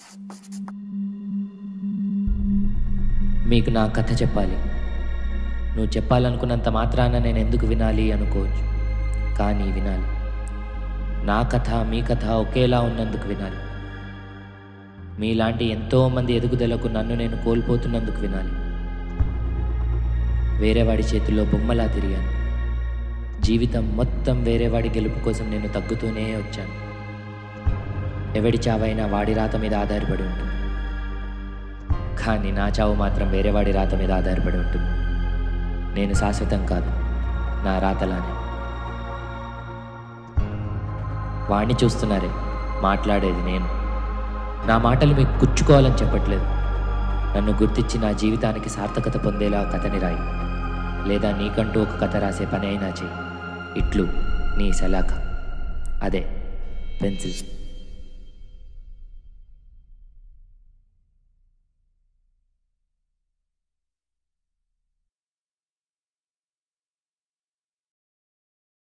మీకు నా కథ చెప్పాలి నువ్వు చెప్పాలనుకున్నంత మాత్రాన నేను ఎందుకు వినాలి అనుకోవచ్చు కానీ వినాలి నా కథ మీ కథ ఒకేలా ఉన్నందుకు వినాలి మీలాంటి ఎంతోమంది ఎదుగుదలకు నన్ను నేను కోల్పోతున్నందుకు వినాలి వేరేవాడి చేతుల్లో బొమ్మలా తిరిగాను జీవితం మొత్తం వేరేవాడి గెలుపు కోసం నేను తగ్గుతూనే వచ్చాను ఎవడి చావైనా వాడి రాత మీద ఆధారపడి ఉంటుంది కానీ నా చావు మాత్రం వేరేవాడి రాత మీద ఆధారపడి ఉంటుంది నేను శాశ్వతం కాదు నా రాతలానే వాణ్ణి చూస్తున్నారే మాట్లాడేది నేను నా మాటలు మీకు గుచ్చుకోవాలని చెప్పట్లేదు నన్ను గుర్తించి నా జీవితానికి సార్థకత పొందేలా కథని రాయి లేదా నీకంటూ ఒక కథ రాసే పని అయినా చేయి ఇట్లు నీ సలాఖ అదే పెన్సిల్